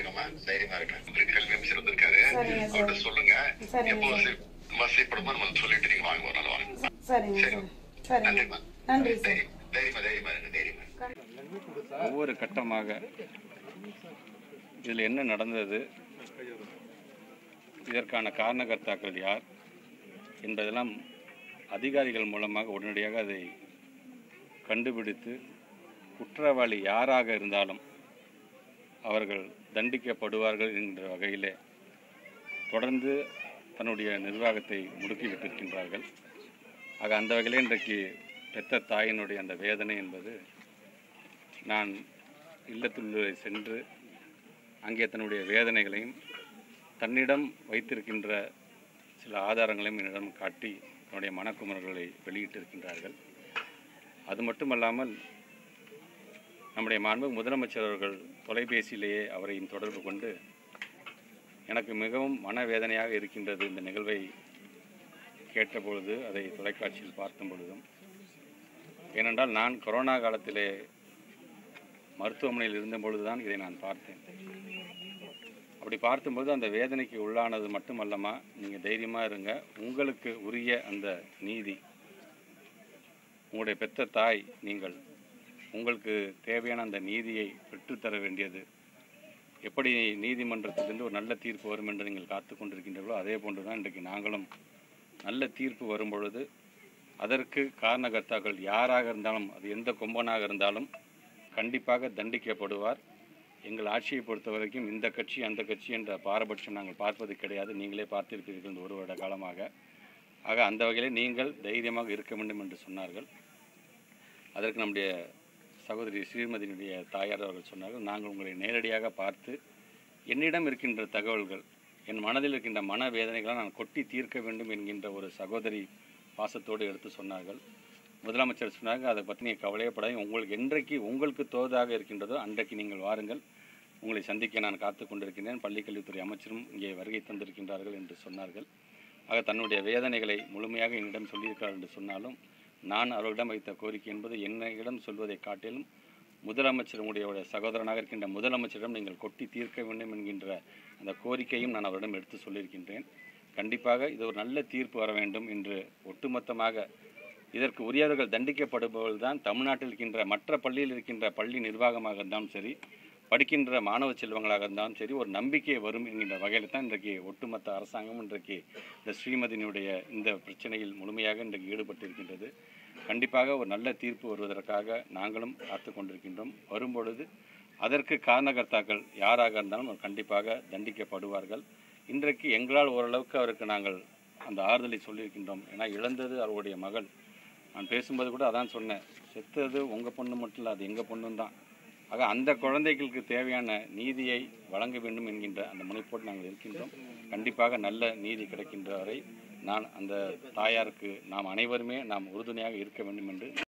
இருங்கம்மா தைரியமா இருங்க கல்வி அமைச்சர் வந்திருக்காரு சரிங்க சார். அவர்கிட்ட சொல்லுங்க சரிங்க எப்போ சார். வசதி வசதிப்படுமோ நம்ம சொல்லிட்டு நீங்க வாங்க ஒரு நாள் வாங்க சரிங்க சரி. சார் சரிங்க நன்றிம்மா நன்றி சார் தைரியம் தைரியமா தைரியமா இருங்க தைரியமா இருங்க. ஒவ்வொரு கட்டமாக இதில் என்ன நடந்தது இதற்கான காரணகர்த்தாக்கள் யார் என்பதெல்லாம் அதிகாரிகள் மூலமாக உடனடியாக அதை கண்டுபிடித்து குற்றவாளி யாராக இருந்தாலும் அவர்கள் தண்டிக்கப்படுவார்கள் என்கிற வகையிலே தொடர்ந்து தன்னுடைய நிர்வாகத்தை முடுக்கிவிட்டிருக்கின்றார்கள் ஆக அந்த வகையிலே இன்றைக்கு பெத்த தாயினுடைய அந்த வேதனை என்பது நான் இல்லத்துள்ளே சென்று அங்கே தன்னுடைய வேதனைகளையும் தன்னிடம் வைத்திருக்கின்ற சில ஆதாரங்களையும் என்னிடம் காட்டி தன்னுடைய மனக்குமர்களை வெளியிட்டிருக்கின்றார்கள் அது மட்டுமல்லாமல் நம்முடைய மாண்பு முதலமைச்சர் அவர்கள் தொலைபேசியிலேயே அவரையும் தொடர்பு கொண்டு எனக்கு மிகவும் மனவேதனையாக இருக்கின்றது இந்த நிகழ்வை கேட்டபொழுது அதை தொலைக்காட்சியில் பார்த்த பொழுதும் ஏனென்றால் நான் கொரோனா காலத்திலே மருத்துவமனையில் இருந்த பொழுதுதான் இதை நான் பார்த்தேன் அப்படி பார்க்கும்போது அந்த வேதனைக்கு உள்ளானது மட்டுமல்லமா நீங்கள் தைரியமாக இருங்க உங்களுக்கு உரிய அந்த நீதி உங்களுடைய பெத்த தாய் நீங்கள் உங்களுக்கு தேவையான அந்த நீதியை பெற்றுத்தர வேண்டியது எப்படி நீதிமன்றத்திலிருந்து ஒரு நல்ல தீர்ப்பு வரும் என்று நீங்கள் காத்து கொண்டிருக்கின்றீர்களோ அதே போன்று தான் இன்றைக்கு நாங்களும் நல்ல தீர்ப்பு வரும் பொழுது அதற்கு காரணகர்த்தாக்கள் யாராக இருந்தாலும் அது எந்த கொம்பனாக இருந்தாலும் கண்டிப்பாக தண்டிக்கப்படுவார் எங்கள் ஆட்சியை பொறுத்த வரைக்கும் இந்த கட்சி அந்த கட்சி என்ற பாரபட்சம் நாங்கள் பார்ப்பது கிடையாது நீங்களே பார்த்திருப்பீர்கள் இந்த ஒரு வருட காலமாக ஆக அந்த வகையிலே நீங்கள் தைரியமாக இருக்க வேண்டும் என்று சொன்னார்கள் அதற்கு நம்முடைய சகோதரி ஸ்ரீமதியினுடைய தாயார் அவர்கள் சொன்னார்கள் நாங்கள் உங்களை நேரடியாக பார்த்து என்னிடம் இருக்கின்ற தகவல்கள் என் மனதில் இருக்கின்ற மன வேதனைகளை நான் கொட்டி தீர்க்க வேண்டும் என்கின்ற ஒரு சகோதரி பாசத்தோடு எடுத்து சொன்னார்கள் முதலமைச்சர் சொன்னாங்க அதை பற்றி நீங்கள் கவலையப்படாதீங்க உங்களுக்கு என்றைக்கு உங்களுக்கு தோதாக இருக்கின்றதோ அன்றைக்கு நீங்கள் வாருங்கள் உங்களை சந்திக்க நான் காத்து கொண்டிருக்கின்றேன் பள்ளிக்கல்வித்துறை அமைச்சரும் இங்கே வருகை தந்திருக்கின்றார்கள் என்று சொன்னார்கள் ஆக தன்னுடைய வேதனைகளை முழுமையாக என்னிடம் சொல்லியிருக்கிறார் என்று சொன்னாலும் நான் அவர்களிடம் வைத்த கோரிக்கை என்பது என்னிடம் சொல்வதை காட்டிலும் முதலமைச்சர் உங்களுடைய சகோதரனாக இருக்கின்ற முதலமைச்சரிடம் நீங்கள் கொட்டி தீர்க்க வேண்டும் என்கின்ற அந்த கோரிக்கையும் நான் அவரிடம் எடுத்து சொல்லியிருக்கின்றேன் கண்டிப்பாக இது ஒரு நல்ல தீர்ப்பு வர வேண்டும் என்று ஒட்டுமொத்தமாக இதற்கு உரியவர்கள் தண்டிக்கப்படுபவர்கள் தான் தமிழ்நாட்டில் இருக்கின்ற மற்ற பள்ளியில் இருக்கின்ற பள்ளி நிர்வாகமாக இருந்தாலும் சரி படிக்கின்ற மாணவ செல்வங்களாக இருந்தாலும் சரி ஒரு நம்பிக்கை வரும் என்கின்ற வகையில் தான் இன்றைக்கு ஒட்டுமொத்த அரசாங்கம் இன்றைக்கு இந்த ஸ்ரீமதியினுடைய இந்த பிரச்சனையில் முழுமையாக இன்றைக்கு ஈடுபட்டிருக்கின்றது கண்டிப்பாக ஒரு நல்ல தீர்ப்பு வருவதற்காக நாங்களும் காத்து கொண்டிருக்கின்றோம் வரும்பொழுது அதற்கு காரணகர்த்தாக்கள் யாராக இருந்தாலும் அவர் கண்டிப்பாக தண்டிக்கப்படுவார்கள் இன்றைக்கு எங்களால் ஓரளவுக்கு அவருக்கு நாங்கள் அந்த ஆறுதலை சொல்லியிருக்கின்றோம் ஏன்னா இழந்தது அவருடைய மகள் நான் பேசும்போது கூட அதான் சொன்னேன் செத்தது உங்கள் பொண்ணு மட்டும் இல்லை அது எங்கள் பொண்ணும் தான் ஆக அந்த குழந்தைகளுக்கு தேவையான நீதியை வழங்க வேண்டும் என்கின்ற அந்த முனைப்போடு நாங்கள் இருக்கின்றோம் கண்டிப்பாக நல்ல நீதி கிடைக்கின்ற வரை நான் அந்த தாயாருக்கு நாம் அனைவருமே நாம் உறுதுணையாக இருக்க வேண்டும் என்று